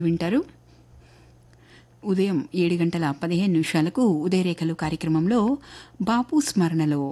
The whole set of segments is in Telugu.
వింటారు ఉదయం ఏడు గంటల పదిహేను నిమిషాలకు ఉదయరేఖలు కార్యక్రమంలో బాపు స్మరణలో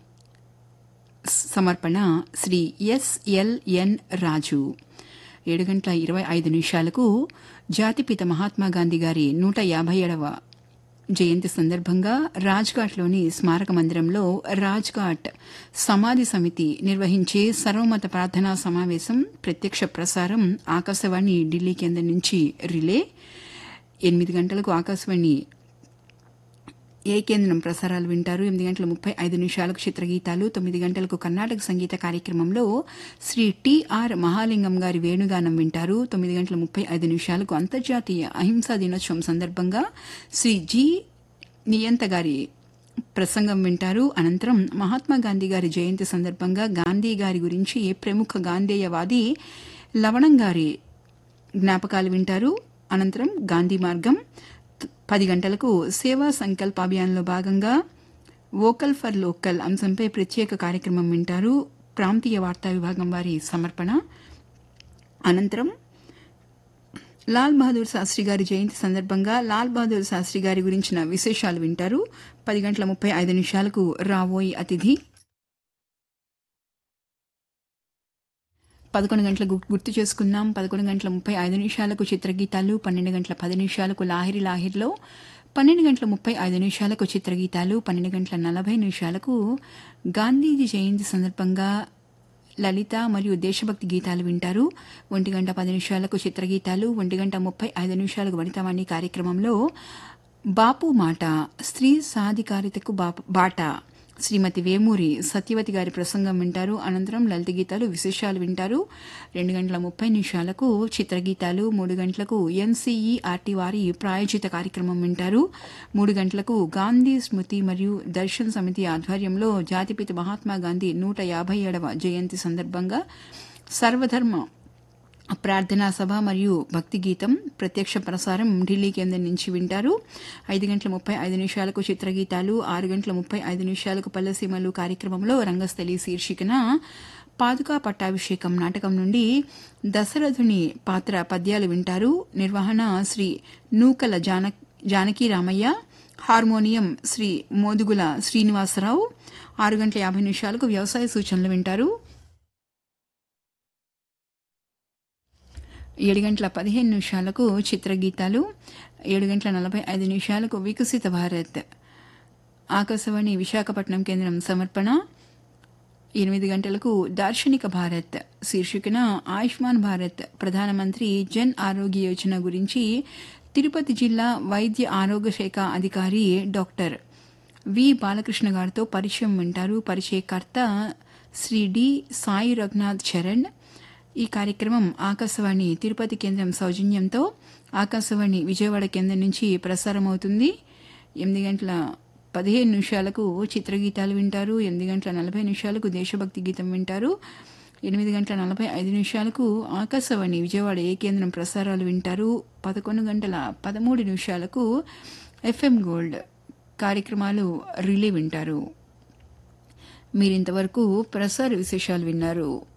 సమర్పణ శ్రీ ఎస్ఎల్ఎన్ రాజు ఏడు గంటల ఇరవై ఐదు నిమిషాలకు జాతిపిత మహాత్మా గాంధీ గారి నూట యాభై ఏడవ జయంతి సందర్భంగా రాజ్ఘాట్లోని స్మారక మందిరంలో రాజ్ఘాట్ సమాధి సమితి నిర్వహించే సర్వమత ప్రార్థనా సమావేశం ప్రత్యక్ష ప్రసారం ఆకాశవాణి ఢిల్లీ కేంద్రం నుంచి రిలే ఎనిమిది గంటలకు ఆకాశవాణి ఏ కేంద్రం ప్రసారాలు వింటారు ఎనిమిది గంటల ముప్పై ఐదు నిమిషాలకు చిత్రగీతాలు తొమ్మిది గంటలకు కర్ణాటక సంగీత కార్యక్రమంలో శ్రీ టిఆర్ మహాలింగం గారి వేణుగానం వింటారు తొమ్మిది గంటల ముప్పై ఐదు నిమిషాలకు అంతర్జాతీయ అహింసా దినోత్సవం సందర్భంగా శ్రీ జి నియంత గారి ప్రసంగం వింటారు అనంతరం మహాత్మా గాంధీ గారి జయంతి సందర్భంగా గాంధీ గారి గురించి ప్రముఖ గాంధేయవాది లవణం గారి జ్ఞాపకాలు వింటారు అనంతరం గాంధీ మార్గం పది గంటలకు సేవా సంకల్ప అభియాన్లో భాగంగా వోకల్ ఫర్ లోకల్ అంశంపై ప్రత్యేక కార్యక్రమం వింటారు ప్రాంతీయ వార్తా విభాగం వారి సమర్పణ అనంతరం లాల్ బహదూర్ శాస్త్రి గారి జయంతి సందర్భంగా లాల్ బహదూర్ శాస్త్రి గారి గురించిన విశేషాలు వింటారు పది గంటల ముప్పై ఐదు నిమిషాలకు రావోయి అతిథి పదకొండు గంటలకు గుర్తు చేసుకుందాం పదకొండు గంటల ముప్పై ఐదు నిమిషాలకు చిత్రగీతాలు పన్నెండు గంటల పది నిమిషాలకు లాహిరి లాహిర్లో పన్నెండు గంటల ముప్పై ఐదు నిమిషాలకు చిత్రగీతాలు పన్నెండు గంటల నలభై నిమిషాలకు గాంధీజీ జయంతి సందర్భంగా లలిత మరియు దేశభక్తి గీతాలు వింటారు ఒంటి గంట పది నిమిషాలకు చిత్రగీతాలు ఒంటి గంట ముప్పై ఐదు నిమిషాలకు వనితావాణి కార్యక్రమంలో బాపు మాట స్త్రీ సాధికారితకు బాట శ్రీమతి వేమూరి సత్యవతి గారి ప్రసంగం వింటారు అనంతరం లలిత గీతాలు విశేషాలు వింటారు రెండు గంటల ముప్పై నిమిషాలకు చిత్రగీతాలు మూడు గంటలకు ఎన్సీఈఆర్టీ వారి ప్రాయోజిత కార్యక్రమం వింటారు మూడు గంటలకు గాంధీ స్మృతి మరియు దర్శన్ సమితి ఆధ్వర్యంలో జాతిపిత మహాత్మా గాంధీ నూట యాభై ఏడవ జయంతి సందర్భంగా సర్వధర్మ ప్రార్థనా సభ మరియు భక్తి గీతం ప్రత్యక్ష ప్రసారం ఢిల్లీ కేంద్రం నుంచి వింటారు ఐదు గంటల ముప్పై ఐదు నిమిషాలకు చిత్రగీతాలు ఆరు గంటల ముప్పై ఐదు నిమిషాలకు పల్లెసీమలు కార్యక్రమంలో రంగస్థలి శీర్షికన పాదుకా పట్టాభిషేకం నాటకం నుండి దశరథుని పాత్ర పద్యాలు వింటారు నిర్వహణ శ్రీ నూకల జాన జానకి రామయ్య హార్మోనియం శ్రీ మోదుగుల శ్రీనివాసరావు ఆరు గంటల యాభై నిమిషాలకు వ్యవసాయ సూచనలు వింటారు ఏడు గంటల పదిహేను నిమిషాలకు చిత్రగీతాలు ఏడు గంటల నలభై ఐదు నిమిషాలకు వికసిత భారత్ ఆకాశవాణి విశాఖపట్నం కేంద్రం సమర్పణ ఎనిమిది గంటలకు దార్శనిక భారత్ శీర్షికన ఆయుష్మాన్ భారత్ ప్రధానమంత్రి జన్ ఆరోగ్య యోజన గురించి తిరుపతి జిల్లా వైద్య ఆరోగ్య శాఖ అధికారి డాక్టర్ వి బాలకృష్ణ గారితో పరిచయం వింటారు పరిచయకర్త శ్రీ డి సాయి రఘునాథ్ చరణ్ ఈ కార్యక్రమం ఆకాశవాణి తిరుపతి కేంద్రం సౌజన్యంతో ఆకాశవాణి విజయవాడ కేంద్రం నుంచి ప్రసారమవుతుంది ఎనిమిది గంటల పదిహేను నిమిషాలకు చిత్రగీతాలు వింటారు ఎనిమిది గంటల నలభై నిమిషాలకు దేశభక్తి గీతం వింటారు ఎనిమిది గంటల నలభై ఐదు నిమిషాలకు ఆకాశవాణి విజయవాడ ఏ కేంద్రం ప్రసారాలు వింటారు పదకొండు గంటల పదమూడు నిమిషాలకు ఎఫ్ఎం గోల్డ్ కార్యక్రమాలు రిలే వింటారు మీరింతవరకు ప్రసార విశేషాలు విన్నారు